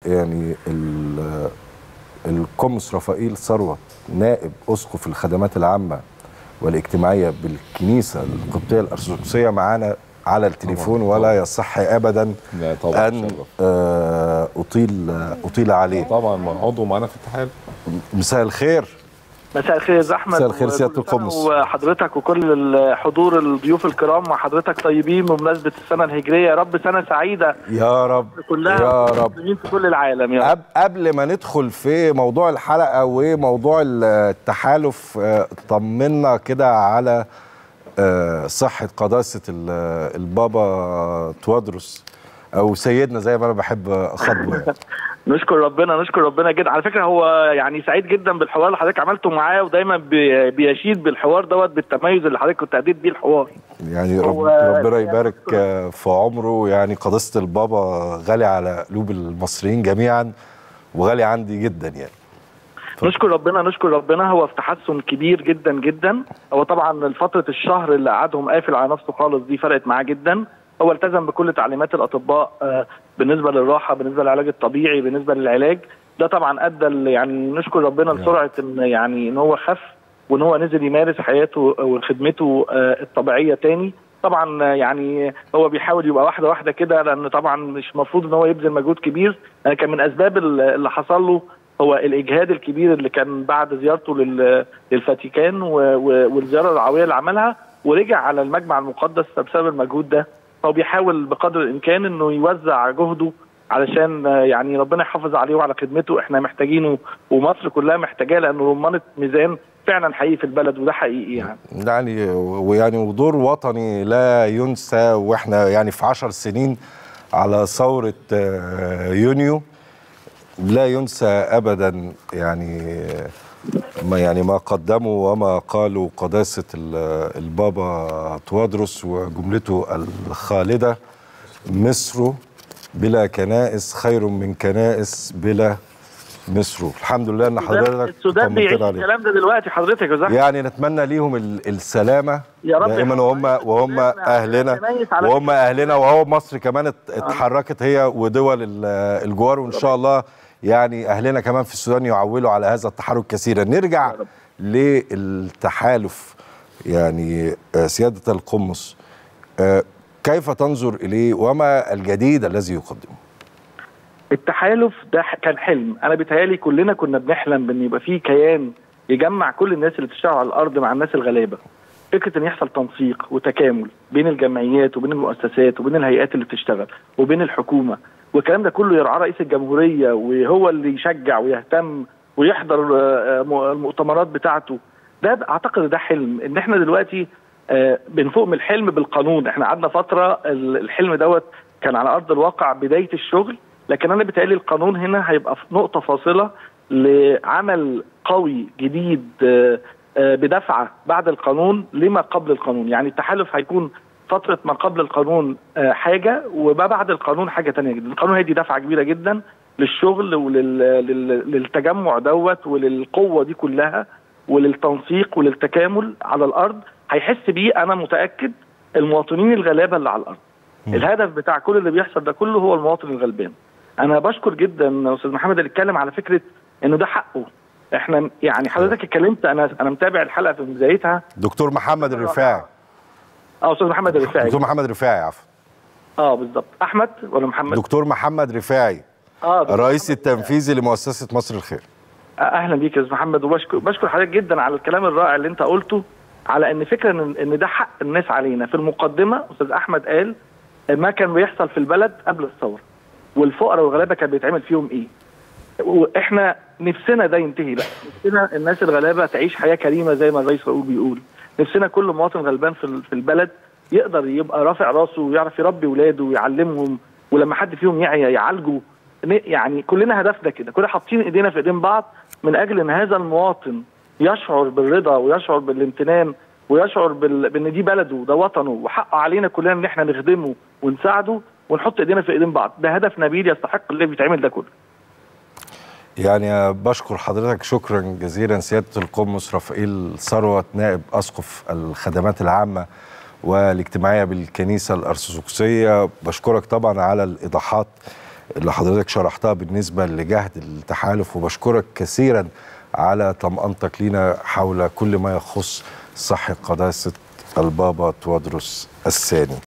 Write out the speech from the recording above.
يعني القمص رفائيل ثروت نائب اسقف الخدمات العامه والاجتماعيه بالكنيسه القبطيه الارثوذكسيه معانا على التليفون طبعاً. ولا يصح ابدا لا طبعا ان شرف. آه، اطيل اطيل عليه طبعا ما عضو معانا في الاتحاد مساء الخير مساء الخير يا احمد مساء الخير سيادة وكل سنة القمص. وحضرتك وكل الحضور الضيوف الكرام وحضرتك طيبين بمناسبه السنه الهجريه يا رب سنه سعيده يا رب كلها يا رب المسلمين في كل العالم يا رب قب- قبل ما ندخل في موضوع الحلقه وموضوع التحالف آه، طمنا كده على آه، صحه قداسه ال- البابا توادرس او سيدنا زي ما انا بحب اخاطبه يعني. نشكر ربنا نشكر ربنا جدا على فكره هو يعني سعيد جدا بالحوار اللي حضرتك عملته معاه ودايما بي- بيشيد بالحوار دوت بالتميز اللي حضرتك كنت اديت بيه الحوار يعني رب هو- ربنا يبارك آه، في عمره يعني قداسه البابا غالي على قلوب المصريين جميعا وغالي عندي جدا يعني نشكر ربنا نشكر ربنا هو في تحسن كبير جدا جدا هو طبعا فترة الشهر اللي قعدهم قافل على نفسه خالص دي فرقت معاه جدا هو التزم بكل تعليمات الأطباء آه، بالنسبة للراحة بالنسبة للعلاج الطبيعي بالنسبة للعلاج ده طبعا أدى ل- يعني نشكر ربنا لسرعة إن يعني إن هو خف وإن هو نزل يمارس حياته وخدمته آه، الطبيعية تاني طبعا آه، يعني هو بيحاول يبقى واحدة واحدة كده لأن طبعا مش المفروض إن هو يبذل مجهود كبير يعني كان من أسباب ال- اللي حصل له هو الاجهاد الكبير اللي كان بعد زيارته لل- للفاتيكان و- و- والزياره الرعويه اللي عملها ورجع على المجمع المقدس بسبب المجهود ده هو بيحاول بقدر الامكان انه يوزع جهده علشان آه، يعني ربنا يحافظ عليه وعلى خدمته احنا محتاجينه ومصر كلها محتاجاه لانه رمانه ميزان فعلا حقيقي في البلد وده حقيقي يعني يعني ويعني ودور وطني لا ينسى واحنا يعني في عشر سنين على ثورة آه، يونيو لا ينسى ابدا يعني ما يعني ما قدموا وما قالوا قداسة ال- البابا توادرس وجملته الخالدة مصر بلا كنائس خير من كنائس بلا مصر الحمد لله ان حضرتك السودان بيعيش طمنتنا عليه. الكلام ده دلوقتي حضرتك يا زهر يعني نتمنى ليهم ال- السلامه يا رب دائما يحفظ وهم وهم بلادنا اهلنا كنايس على وهم فكرة. اهلنا وهو مصر كمان ات- اتحركت هي ودول ال- الجوار وان شاء الله يعني اهلنا كمان في السودان يعولوا على هذا التحرك كثيرا نرجع للتحالف يعني آه، سياده القمص آه، كيف تنظر اليه وما الجديد الذي يقدمه التحالف ده ح- كان حلم انا بيتهيالي كلنا كنا بنحلم بان يبقى فيه كيان يجمع كل الناس اللي بتشتغل على الارض مع الناس الغلابه فكره ان يحصل تنسيق وتكامل بين الجمعيات وبين المؤسسات وبين الهيئات اللي بتشتغل وبين الحكومه والكلام ده كله يرعاه رئيس الجمهوريه وهو اللي يشجع ويهتم ويحضر آه، آه، م- المؤتمرات بتاعته ده اعتقد ده حلم ان احنا دلوقتي آه، بنفوق من الحلم بالقانون احنا قعدنا فتره ال- الحلم دوت كان على ارض الواقع بدايه الشغل لكن انا بيتهيألي القانون هنا هيبقى في نقطه فاصله لعمل قوي جديد آه، آه، بدفعه بعد القانون لما قبل القانون يعني التحالف هيكون فتره ما قبل القانون آه، حاجه وما بعد القانون حاجه تانية جدا القانون هيدي دفعه كبيره جدا للشغل وللتجمع دوت وللقوه دي كلها وللتنسيق وللتكامل على الارض هيحس بيه انا متاكد المواطنين الغلابه اللي على الارض الهدف بتاع كل اللي بيحصل ده كله هو المواطن الغلبان انا بشكر جدا استاذ محمد اللي اتكلم على فكره انه ده حقه احنا يعني حضرتك اتكلمت انا انا متابع الحلقه في بدايتها دكتور محمد الرفاعي اه استاذ محمد الرفاعي دكتور محمد الرفاعي عفوا اه بالظبط احمد ولا محمد دكتور محمد رفاعي اه دكتور الرئيس محمد التنفيذي لمؤسسه مصر الخير اهلا بيك يا استاذ محمد وبشكر بشكر حضرتك جدا على الكلام الرائع اللي انت قلته على ان فكره ان ان ده حق الناس علينا في المقدمه استاذ احمد قال ما كان بيحصل في البلد قبل الثوره والفقراء والغلابه كان بيتعمل فيهم ايه واحنا نفسنا ده ينتهي بقى نفسنا الناس الغلابه تعيش حياه كريمه زي ما الرئيس رؤول بيقول نفسنا كل مواطن غلبان في ال- في البلد يقدر يبقى رافع راسه ويعرف يربي ولاده ويعلمهم ولما حد فيهم يعيا يعالجه ن- يعني كلنا هدفنا كده كلنا حاطين ايدينا في ايدين بعض من اجل ان هذا المواطن يشعر بالرضا ويشعر بالامتنان ويشعر بال... بان دي بلده ده وطنه وحقه علينا كلنا ان احنا نخدمه ونساعده ونحط ايدينا في ايدين بعض ده هدف نبيل يستحق اللي بيتعمل ده كله يعني بشكر حضرتك شكرا جزيلا سياده القمص رفائيل ثروت نائب اسقف الخدمات العامه والاجتماعيه بالكنيسه الارثوذكسيه بشكرك طبعا على الايضاحات اللي حضرتك شرحتها بالنسبه لجهد التحالف وبشكرك كثيرا على طمأنتك لينا حول كل ما يخص صحة قداسة البابا توادرس الثاني